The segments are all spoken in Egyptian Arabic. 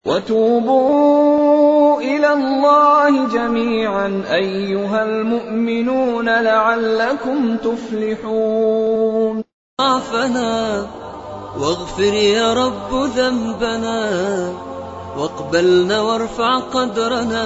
وَتُوبُوا إِلَى اللَّهِ جَمِيعًا أَيُّهَا الْمُؤْمِنُونَ لَعَلَّكُمْ تُفْلِحُونَ ضعفنا واغفر يا رب ذنبنا واقبلنا وارفع قدرنا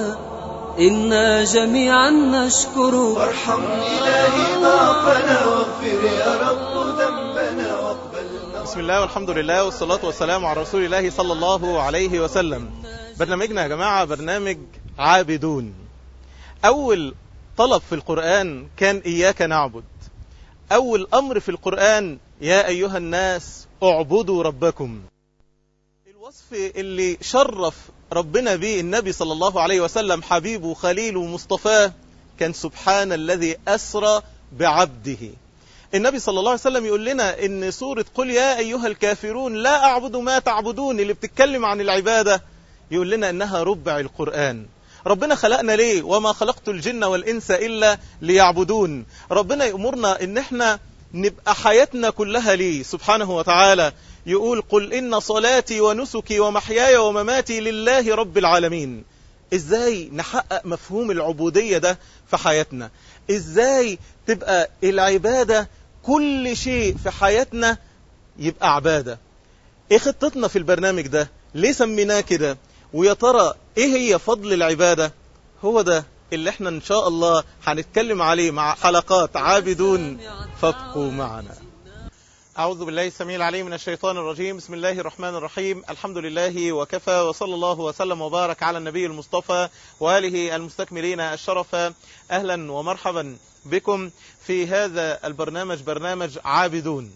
إنا جميعا نشكر وارحم إلهي ضعفنا واغفر يا رب ذنبنا واقبلنا بسم الله والحمد لله والصلاة والسلام على رسول الله صلى الله عليه وسلم برنامجنا يا جماعة برنامج عابدون أول طلب في القرآن كان إياك نعبد أول أمر في القرآن يا أيها الناس اعبدوا ربكم الوصف اللي شرف ربنا به النبي صلى الله عليه وسلم حبيبه خليله مصطفاه كان سبحان الذي أسرى بعبده النبي صلى الله عليه وسلم يقول لنا ان سورة قل يا أيها الكافرون لا أعبد ما تعبدون اللي بتتكلم عن العبادة يقول لنا انها ربع القرآن ربنا خلقنا ليه وما خلقت الجن والإنس إلا ليعبدون ربنا يأمرنا ان احنا نبقى حياتنا كلها ليه سبحانه وتعالى يقول قل إن صلاتي ونسكي ومحياي ومماتي لله رب العالمين ازاي نحقق مفهوم العبودية ده في حياتنا ازاي تبقى العبادة كل شيء في حياتنا يبقى عبادة ايه خطتنا في البرنامج ده ليه سميناه كده ويا ترى ايه هي فضل العبادة هو ده اللي احنا ان شاء الله هنتكلم عليه مع حلقات عابدون فابقوا معنا أعوذ بالله السميع العليم من الشيطان الرجيم بسم الله الرحمن الرحيم الحمد لله وكفى وصلى الله وسلم وبارك على النبي المصطفى وآله المستكملين الشرف أهلا ومرحبا بكم في هذا البرنامج برنامج عابدون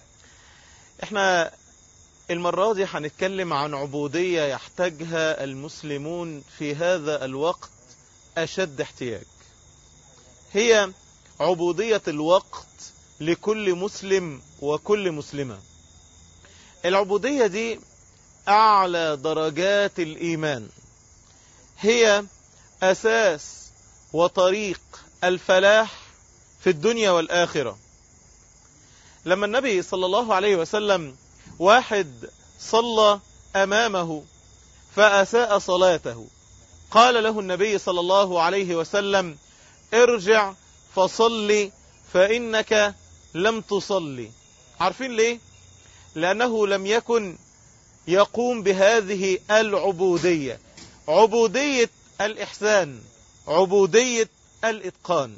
احنا المرة دي هنتكلم عن عبودية يحتاجها المسلمون في هذا الوقت أشد احتياج هي عبودية الوقت لكل مسلم وكل مسلمة العبودية دي أعلى درجات الإيمان هي أساس وطريق الفلاح في الدنيا والآخرة لما النبي صلى الله عليه وسلم واحد صلى أمامه فأساء صلاته قال له النبي صلى الله عليه وسلم ارجع فصلي فإنك لم تصلي عارفين ليه لأنه لم يكن يقوم بهذه العبودية عبودية الإحسان عبودية الإتقان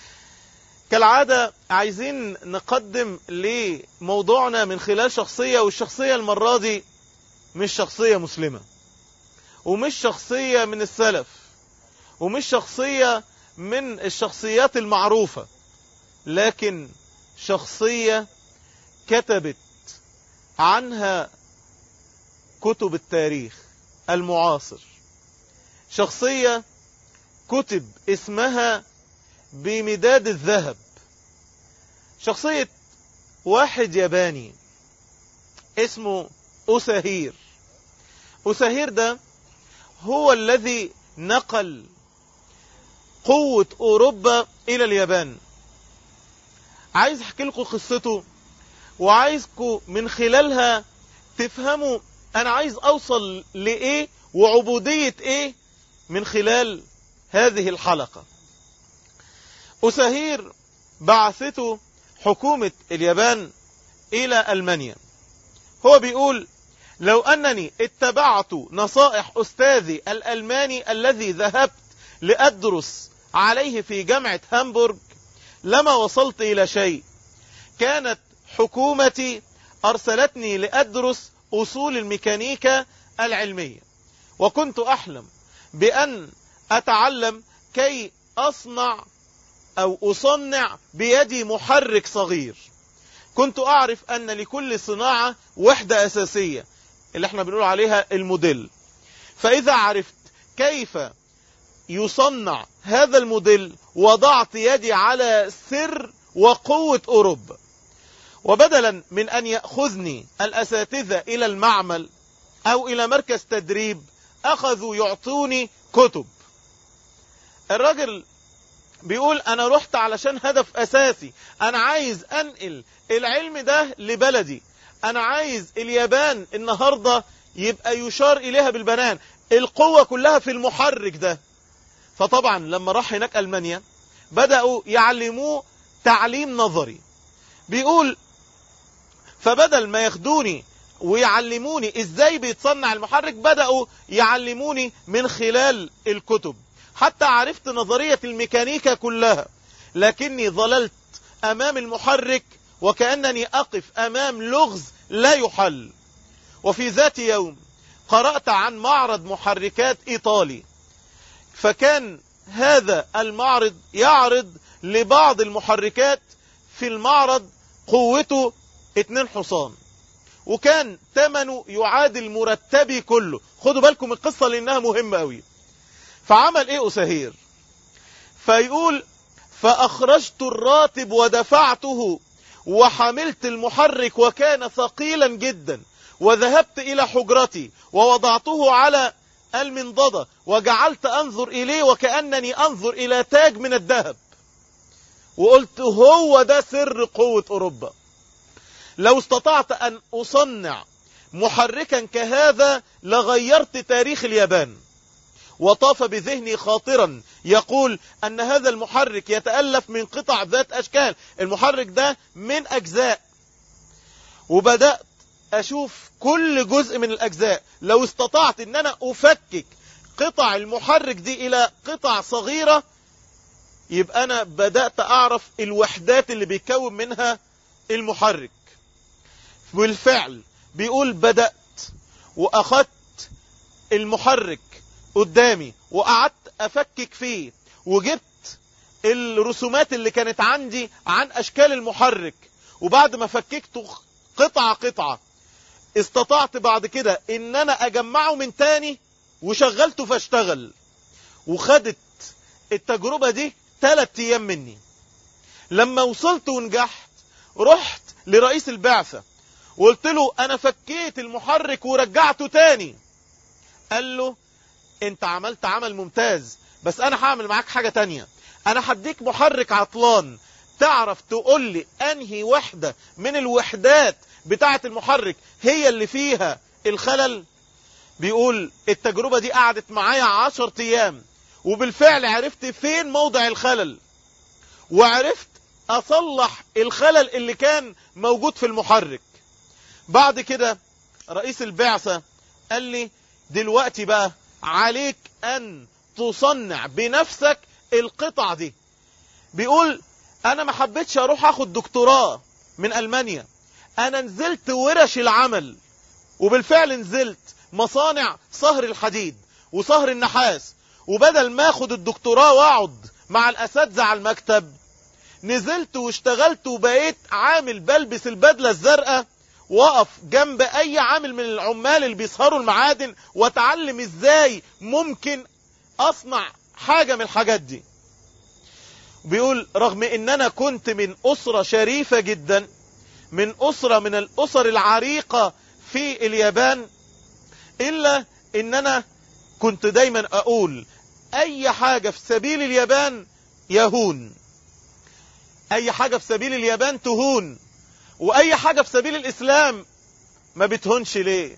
كالعادة عايزين نقدم لموضوعنا من خلال شخصية والشخصية المرة دي مش شخصية مسلمة ومش شخصية من السلف ومش شخصية من الشخصيات المعروفة لكن شخصية كتبت عنها كتب التاريخ المعاصر شخصية كتب اسمها بمداد الذهب شخصية واحد ياباني اسمه أساهير أساهير ده هو الذي نقل قوة أوروبا إلى اليابان عايز احكي لكم قصته وعايزكم من خلالها تفهموا انا عايز اوصل لايه وعبودية ايه من خلال هذه الحلقة أساهير بعثته حكومة اليابان إلى ألمانيا هو بيقول لو أنني اتبعت نصائح أستاذي الألماني الذي ذهبت لأدرس عليه في جامعة هامبورغ لما وصلت إلى شيء كانت حكومتي أرسلتني لأدرس أصول الميكانيكا العلمية وكنت أحلم بأن أتعلم كي أصنع أو أصنع بيدي محرك صغير كنت أعرف أن لكل صناعة وحدة أساسية اللي احنا بنقول عليها الموديل فإذا عرفت كيف يصنع هذا الموديل وضعت يدي على سر وقوة أوروبا وبدلا من أن يأخذني الأساتذة إلى المعمل أو إلى مركز تدريب أخذوا يعطوني كتب الراجل بيقول أنا رحت علشان هدف أساسي أنا عايز أنقل العلم ده لبلدي أنا عايز اليابان النهاردة يبقى يشار إليها بالبنان القوة كلها في المحرك ده فطبعا لما راح هناك ألمانيا بدأوا يعلموه تعليم نظري بيقول فبدل ما ياخدوني ويعلموني ازاي بيتصنع المحرك بدأوا يعلموني من خلال الكتب حتى عرفت نظرية الميكانيكا كلها لكني ظللت امام المحرك وكأنني اقف امام لغز لا يحل وفي ذات يوم قرأت عن معرض محركات ايطالي فكان هذا المعرض يعرض لبعض المحركات في المعرض قوته اتنين حصان وكان ثمنه يعادل مرتبي كله خدوا بالكم القصة لانها مهمة قوي فعمل ايه اساهير فيقول فاخرجت الراتب ودفعته وحملت المحرك وكان ثقيلا جدا وذهبت الى حجرتي ووضعته على المنضدة وجعلت انظر اليه وكأنني انظر الى تاج من الذهب وقلت هو ده سر قوة اوروبا لو استطعت ان اصنع محركا كهذا لغيرت تاريخ اليابان وطاف بذهني خاطرا يقول ان هذا المحرك يتألف من قطع ذات اشكال المحرك ده من اجزاء وبدأت اشوف كل جزء من الاجزاء لو استطعت ان انا افكك قطع المحرك دي الى قطع صغيرة يبقى انا بدأت اعرف الوحدات اللي بيكون منها المحرك بالفعل بيقول بدأت واخدت المحرك قدامي وقعدت افكك فيه وجبت الرسومات اللي كانت عندي عن اشكال المحرك وبعد ما فككته قطعة قطعة استطعت بعد كده ان انا اجمعه من تاني وشغلته فاشتغل وخدت التجربة دي ثلاث ايام مني لما وصلت ونجحت رحت لرئيس البعثة وقلت له انا فكيت المحرك ورجعته تاني قال له انت عملت عمل ممتاز بس انا هعمل معاك حاجة تانية انا هديك محرك عطلان تعرف تقول لي انهي وحدة من الوحدات بتاعة المحرك هي اللي فيها الخلل بيقول التجربة دي قعدت معايا عشر ايام وبالفعل عرفت فين موضع الخلل وعرفت اصلح الخلل اللي كان موجود في المحرك بعد كده رئيس البعثة قال لي دلوقتي بقى عليك ان تصنع بنفسك القطع دي بيقول انا ما حبيتش اروح اخد دكتوراه من المانيا انا نزلت ورش العمل وبالفعل نزلت مصانع صهر الحديد وصهر النحاس وبدل ما اخد الدكتوراه واقعد مع الاساتذه على المكتب نزلت واشتغلت وبقيت عامل بلبس البدله الزرقاء واقف جنب اي عامل من العمال اللي بيسهروا المعادن واتعلم ازاي ممكن اصنع حاجة من الحاجات دي بيقول رغم ان انا كنت من اسرة شريفة جدا من اسرة من الاسر العريقة في اليابان الا ان انا كنت دايما اقول اي حاجة في سبيل اليابان يهون اي حاجة في سبيل اليابان تهون واي حاجة في سبيل الاسلام ما بتهونش ليه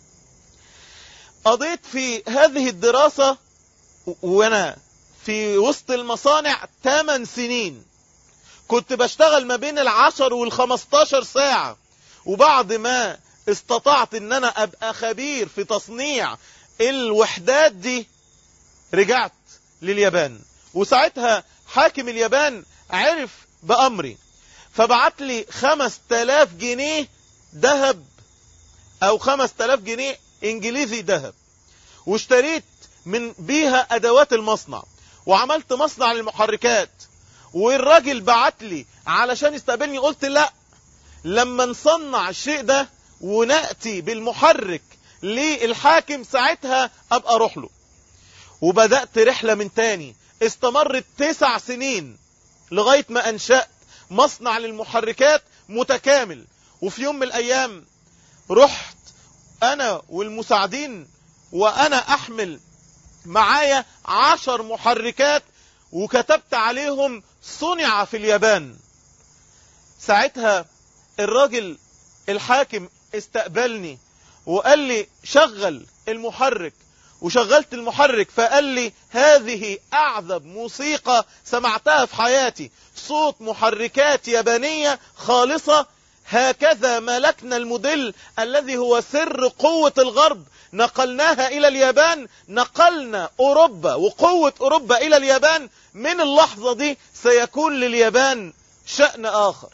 قضيت في هذه الدراسة وانا في وسط المصانع 8 سنين كنت بشتغل ما بين العشر والخمستاشر ساعة وبعد ما استطعت ان انا ابقى خبير في تصنيع الوحدات دي رجعت لليابان وساعتها حاكم اليابان عرف بامري فبعت لي خمس تلاف جنيه ذهب او خمس تلاف جنيه انجليزي ذهب واشتريت من بيها ادوات المصنع وعملت مصنع للمحركات والراجل بعت لي علشان يستقبلني قلت لا لما نصنع الشيء ده ونأتي بالمحرك للحاكم ساعتها ابقى اروح له وبدأت رحلة من تاني استمرت تسع سنين لغاية ما انشأت مصنع للمحركات متكامل وفي يوم من الايام رحت انا والمساعدين وانا احمل معايا عشر محركات وكتبت عليهم صنع في اليابان ساعتها الراجل الحاكم استقبلني وقال لي شغل المحرك وشغلت المحرك فقال لي هذه أعذب موسيقى سمعتها في حياتي صوت محركات يابانية خالصة هكذا ملكنا الموديل الذي هو سر قوة الغرب نقلناها إلى اليابان نقلنا أوروبا وقوة أوروبا إلى اليابان من اللحظة دي سيكون لليابان شأن آخر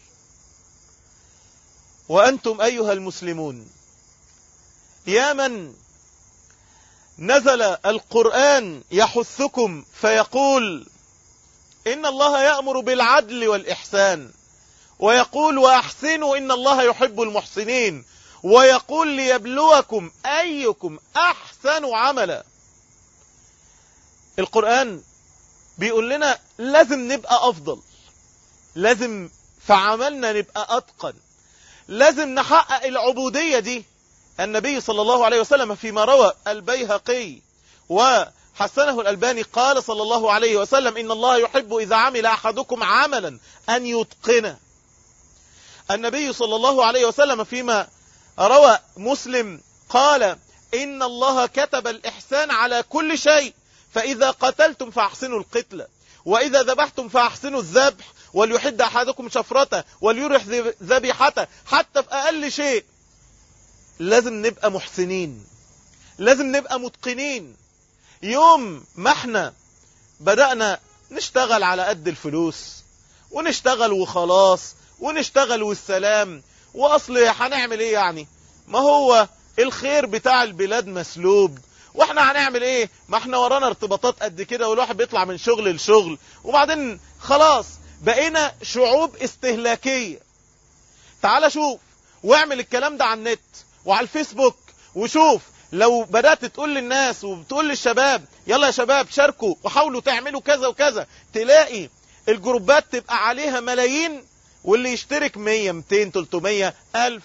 وأنتم أيها المسلمون يا من نزل القرآن يحثكم فيقول إن الله يأمر بالعدل والإحسان ويقول وأحسنوا إن الله يحب المحسنين ويقول ليبلوكم أيكم أحسن عملا القرآن بيقول لنا لازم نبقى أفضل لازم في عملنا نبقى أتقن لازم نحقق العبودية دي النبي صلى الله عليه وسلم فيما روى البيهقي وحسنه الألباني قال صلى الله عليه وسلم إن الله يحب إذا عمل أحدكم عملا أن يتقنه النبي صلى الله عليه وسلم فيما روى مسلم قال إن الله كتب الإحسان على كل شيء فإذا قتلتم فأحسنوا القتلة وإذا ذبحتم فأحسنوا الذبح وليحد أحدكم شفرته وليرح ذبيحته حتى في أقل شيء لازم نبقى محسنين لازم نبقى متقنين يوم ما احنا بدأنا نشتغل على قد الفلوس ونشتغل وخلاص ونشتغل والسلام واصل هنعمل ايه يعني ما هو الخير بتاع البلاد مسلوب واحنا هنعمل ايه ما احنا ورانا ارتباطات قد كده والواحد بيطلع من شغل لشغل وبعدين خلاص بقينا شعوب استهلاكية تعال شوف واعمل الكلام ده على النت وعلى الفيسبوك وشوف لو بدأت تقول للناس وبتقول للشباب يلا يا شباب شاركوا وحاولوا تعملوا كذا وكذا تلاقي الجروبات تبقى عليها ملايين واللي يشترك 100 200 300 ألف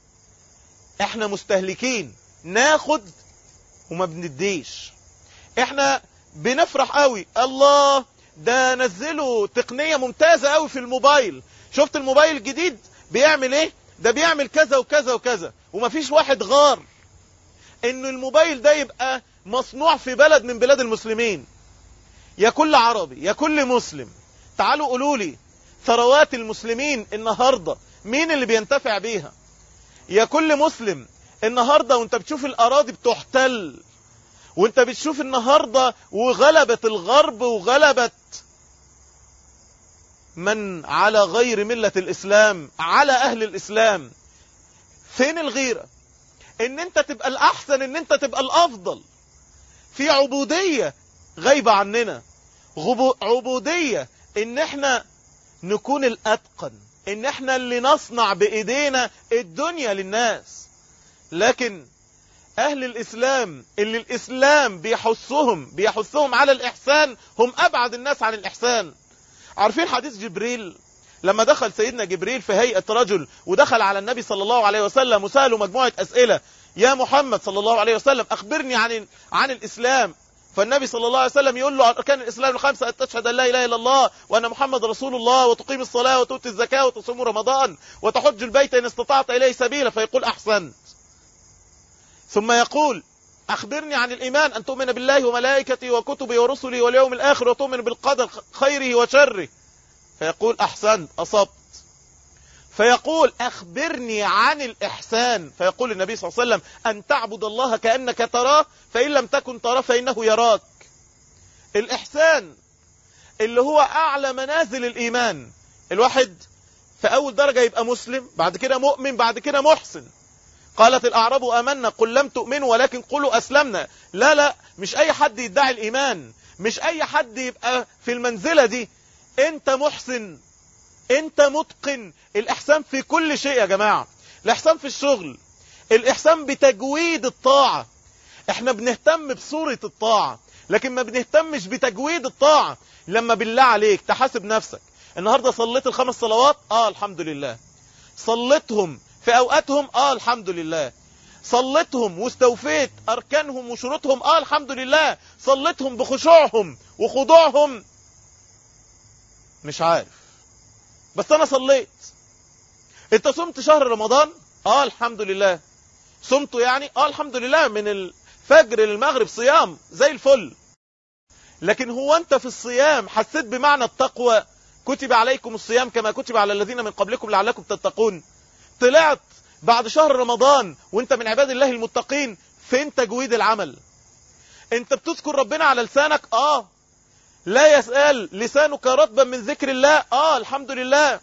احنا مستهلكين ناخد وما بنديش احنا بنفرح قوي الله ده نزلوا تقنية ممتازة قوي في الموبايل شفت الموبايل الجديد بيعمل ايه ده بيعمل كذا وكذا وكذا ومفيش واحد غار ان الموبايل ده يبقى مصنوع في بلد من بلاد المسلمين يا كل عربي يا كل مسلم تعالوا قولوا لي ثروات المسلمين النهاردة مين اللي بينتفع بيها يا كل مسلم النهاردة وانت بتشوف الأراضي بتحتل وانت بتشوف النهاردة وغلبت الغرب وغلبت من على غير ملة الإسلام على أهل الإسلام فين الغيرة ان انت تبقى الأحسن ان انت تبقى الأفضل في عبودية غايبة عننا عبودية ان احنا نكون الأتقن ان احنا اللي نصنع بإيدينا الدنيا للناس لكن أهل الإسلام اللي الإسلام بيحثهم بيحثهم على الإحسان هم أبعد الناس عن الإحسان عارفين حديث جبريل لما دخل سيدنا جبريل في هيئة رجل ودخل على النبي صلى الله عليه وسلم وسأله مجموعة أسئلة يا محمد صلى الله عليه وسلم أخبرني عن عن الإسلام فالنبي صلى الله عليه وسلم يقول له أركان الإسلام الخمسة أن تشهد أن لا إله إلا الله وأن محمد رسول الله وتقيم الصلاة وتؤتي الزكاة وتصوم رمضان وتحج البيت إن استطعت إليه سبيلا فيقول أحسنت ثم يقول أخبرني عن الإيمان أن تؤمن بالله وملائكته وكتبه ورسله واليوم الآخر وتؤمن بالقدر خيره وشره فيقول أحسنت أصبت فيقول أخبرني عن الإحسان فيقول النبي صلى الله عليه وسلم أن تعبد الله كأنك تراه فإن لم تكن تراه فإنه يراك الإحسان اللي هو أعلى منازل الإيمان الواحد في أول درجة يبقى مسلم بعد كده مؤمن بعد كده محسن قالت الأعراب أمنا قل لم تؤمنوا ولكن قلوا أسلمنا لا لا مش أي حد يدعي الإيمان مش أي حد يبقى في المنزلة دي أنت محسن أنت متقن الإحسان في كل شيء يا جماعة الإحسان في الشغل الإحسان بتجويد الطاعة احنا بنهتم بصورة الطاعة لكن ما بنهتمش بتجويد الطاعة لما بالله عليك تحاسب نفسك النهاردة صليت الخمس صلوات اه الحمد لله صليتهم في اوقاتهم اه الحمد لله صليتهم واستوفيت اركانهم وشروطهم اه الحمد لله صليتهم بخشوعهم وخضوعهم مش عارف بس انا صليت انت صمت شهر رمضان اه الحمد لله صمتوا يعني اه الحمد لله من الفجر للمغرب صيام زي الفل لكن هو انت في الصيام حسيت بمعنى التقوى كتب عليكم الصيام كما كتب على الذين من قبلكم لعلكم تتقون طلعت بعد شهر رمضان وانت من عباد الله المتقين فين تجويد العمل انت بتذكر ربنا على لسانك اه لا يسأل لسانك رطبا من ذكر الله اه الحمد لله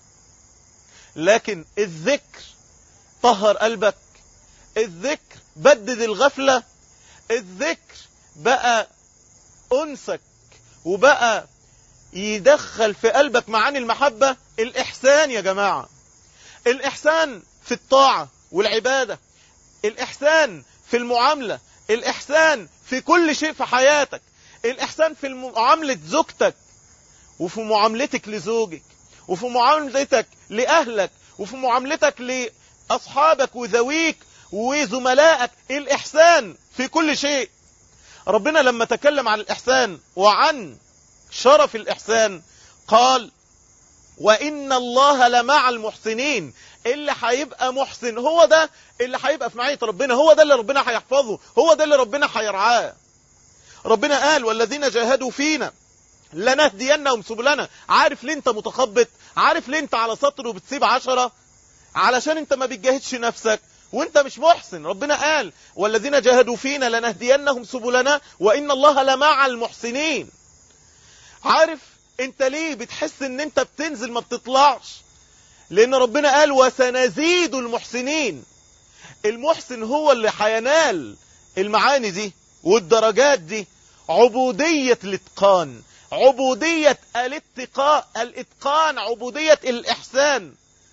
لكن الذكر طهر قلبك الذكر بدد الغفلة الذكر بقى أنسك وبقى يدخل في قلبك معاني المحبة الإحسان يا جماعة الإحسان في الطاعة والعبادة الإحسان في المعاملة الإحسان في كل شيء في حياتك الإحسان في معاملة زوجتك وفي معاملتك لزوجك وفي معاملتك لأهلك وفي معاملتك لأصحابك وذويك وزملائك الإحسان في كل شيء ربنا لما تكلم عن الإحسان وعن شرف الإحسان قال وإن الله لمع المحسنين اللي هيبقى محسن هو ده اللي هيبقى في معية ربنا هو ده اللي ربنا هيحفظه هو ده اللي ربنا هيرعاه ربنا قال والذين جاهدوا فينا لنهدينهم سبلنا عارف ليه انت متخبط عارف ليه انت على سطر وبتسيب عشرة علشان انت ما بتجاهدش نفسك وانت مش محسن ربنا قال والذين جاهدوا فينا لنهدينهم سبلنا وان الله لمع المحسنين عارف انت ليه بتحس ان انت بتنزل ما بتطلعش لان ربنا قال وسنزيد المحسنين المحسن هو اللي هينال المعاني دي والدرجات دي عبودية الاتقان عبودية الاتقاء الاتقان عبودية الاحسان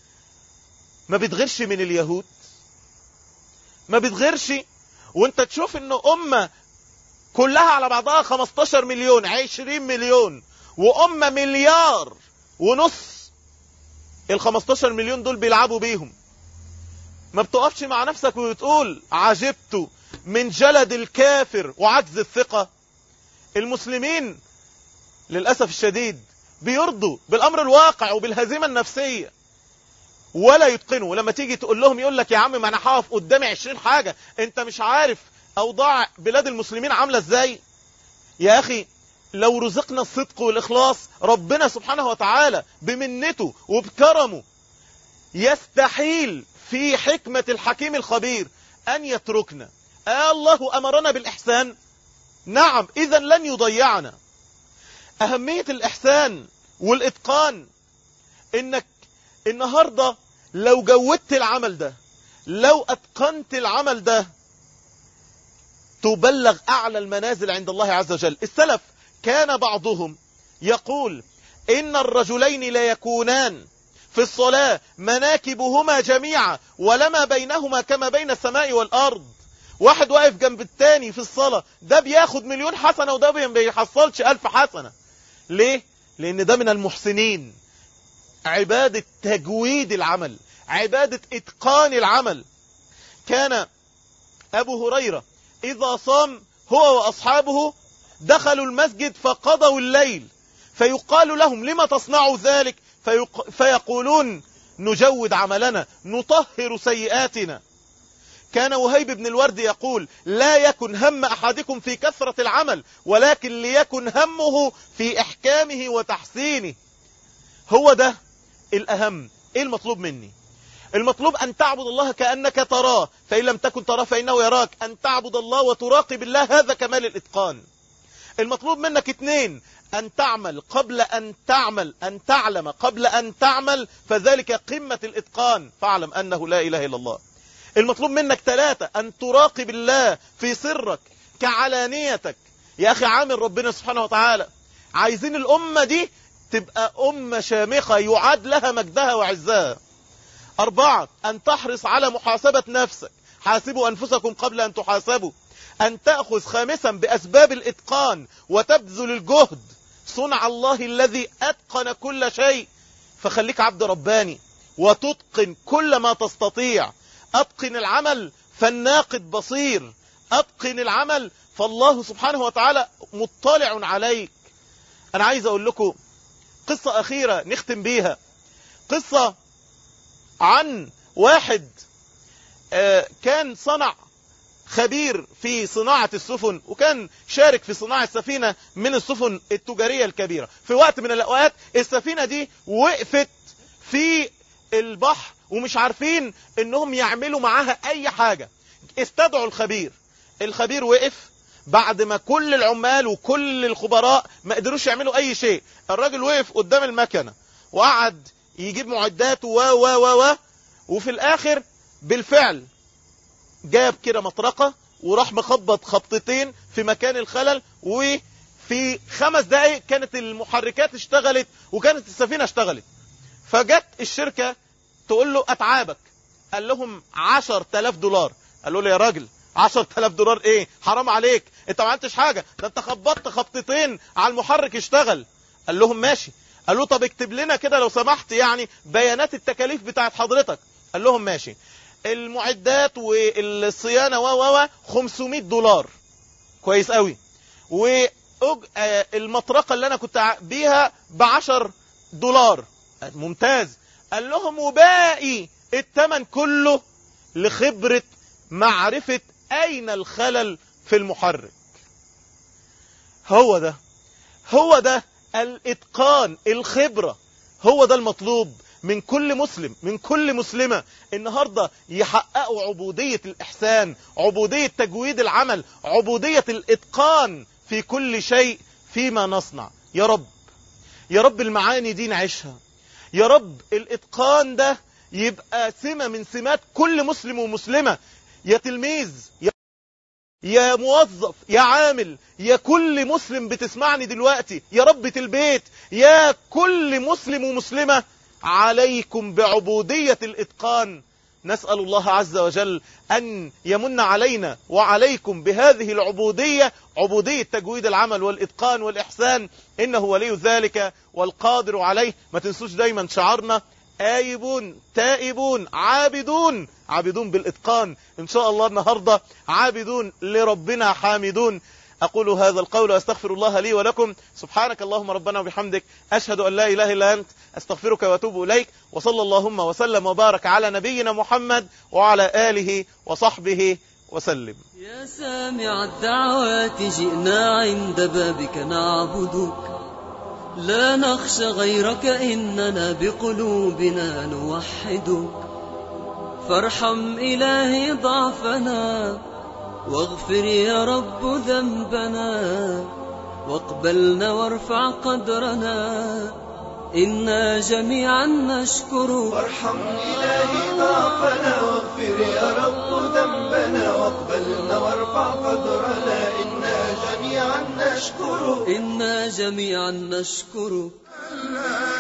ما بتغيرش من اليهود ما بتغيرش وانت تشوف ان امة كلها على بعضها 15 مليون 20 مليون وامة مليار ونص ال 15 مليون دول بيلعبوا بيهم ما بتقفش مع نفسك وبتقول عجبت من جلد الكافر وعجز الثقة المسلمين للأسف الشديد بيرضوا بالأمر الواقع وبالهزيمة النفسية ولا يتقنوا لما تيجي تقول لهم يقول لك يا عم ما انا هقف قدامي 20 حاجة انت مش عارف اوضاع بلاد المسلمين عاملة ازاي يا اخي لو رزقنا الصدق والإخلاص ربنا سبحانه وتعالى بمنته وبكرمه يستحيل في حكمة الحكيم الخبير أن يتركنا آه الله أمرنا بالإحسان نعم إذا لن يضيعنا أهمية الإحسان والإتقان إنك النهاردة لو جودت العمل ده لو أتقنت العمل ده تبلغ أعلى المنازل عند الله عز وجل السلف كان بعضهم يقول إن الرجلين لا يكونان في الصلاة مناكبهما جميعا ولما بينهما كما بين السماء والأرض واحد واقف جنب التاني في الصلاة ده بياخد مليون حسنة وده ما بيحصلش ألف حسنة ليه؟ لأن ده من المحسنين عبادة تجويد العمل عبادة إتقان العمل كان أبو هريرة إذا صام هو وأصحابه دخلوا المسجد فقضوا الليل فيقال لهم لما تصنعوا ذلك فيق... فيقولون نجود عملنا نطهر سيئاتنا كان وهيب بن الورد يقول لا يكن هم أحدكم في كثرة العمل ولكن ليكن همه في إحكامه وتحسينه هو ده الأهم إيه المطلوب مني المطلوب أن تعبد الله كأنك تراه فإن لم تكن تراه فإنه يراك أن تعبد الله وتراقب الله هذا كمال الإتقان المطلوب منك اتنين أن تعمل قبل أن تعمل أن تعلم قبل أن تعمل فذلك قمة الإتقان فاعلم أنه لا إله إلا الله المطلوب منك ثلاثة أن تراقب الله في سرك كعلانيتك يا أخي عامل ربنا سبحانه وتعالى عايزين الأمة دي تبقى أمة شامخة يعاد لها مجدها وعزها أربعة أن تحرص على محاسبة نفسك حاسبوا أنفسكم قبل أن تحاسبوا أن تأخذ خامسا بأسباب الإتقان وتبذل الجهد صنع الله الذي أتقن كل شيء فخليك عبد رباني وتتقن كل ما تستطيع أتقن العمل فالناقد بصير أتقن العمل فالله سبحانه وتعالى مطلع عليك أنا عايز أقول لكم قصة أخيرة نختم بيها قصة عن واحد آه، كان صنع خبير في صناعة السفن وكان شارك في صناعة سفينة من السفن التجارية الكبيرة في وقت من الأوقات السفينة دي وقفت في البحر ومش عارفين انهم يعملوا معاها اي حاجة استدعوا الخبير الخبير وقف بعد ما كل العمال وكل الخبراء ما قدروش يعملوا اي شيء الراجل وقف قدام المكنة وقعد يجيب معدات و و و و وفي الاخر بالفعل جاب كده مطرقة وراح مخبط خبطتين في مكان الخلل وفي خمس دقايق كانت المحركات اشتغلت وكانت السفينة اشتغلت فجت الشركة تقول له اتعابك قال لهم عشر تلاف دولار قالوا له يا راجل عشر تلاف دولار ايه حرام عليك انت ما عملتش حاجة ده انت خبطت خبطتين على المحرك اشتغل قال لهم ماشي قال له طب اكتب لنا كده لو سمحت يعني بيانات التكاليف بتاعت حضرتك قال لهم ماشي المعدات والصيانة و و و 500 دولار كويس قوي والمطرقة اللي انا كنت ع- بيها ب 10 دولار ممتاز قال لهم وباقي الثمن كله لخبرة معرفة اين الخلل في المحرك هو ده هو ده الاتقان الخبرة هو ده المطلوب من كل مسلم من كل مسلمة النهاردة يحققوا عبودية الإحسان عبودية تجويد العمل عبودية الإتقان في كل شيء فيما نصنع يا رب يا رب المعاني دي نعيشها يا رب الإتقان ده يبقى سمة من سمات كل مسلم ومسلمة يا تلميذ يا يا موظف يا عامل يا كل مسلم بتسمعني دلوقتي يا ربة البيت يا كل مسلم ومسلمة عليكم بعبودية الإتقان نسأل الله عز وجل أن يمن علينا وعليكم بهذه العبودية عبودية تجويد العمل والإتقان والإحسان إنه ولي ذلك والقادر عليه ما تنسوش دايما شعارنا آيبون تائبون عابدون عابدون بالإتقان إن شاء الله النهاردة عابدون لربنا حامدون أقول هذا القول وأستغفر الله لي ولكم سبحانك اللهم ربنا وبحمدك أشهد أن لا إله إلا أنت أستغفرك وأتوب إليك وصلى اللهم وسلم وبارك على نبينا محمد وعلى آله وصحبه وسلم يا سامع الدعوات جئنا عند بابك نعبدك لا نخشى غيرك إننا بقلوبنا نوحدك فارحم إلهي ضعفنا واغفر يا رب ذنبنا واقبلنا وارفع قدرنا إنا جميعا نشكرك وارحم إلهي ضعفنا واغفر يا رب ذنبنا واقبلنا وارفع قدرنا إنا جميعا نشكرك إنا جميعا نشكرك لا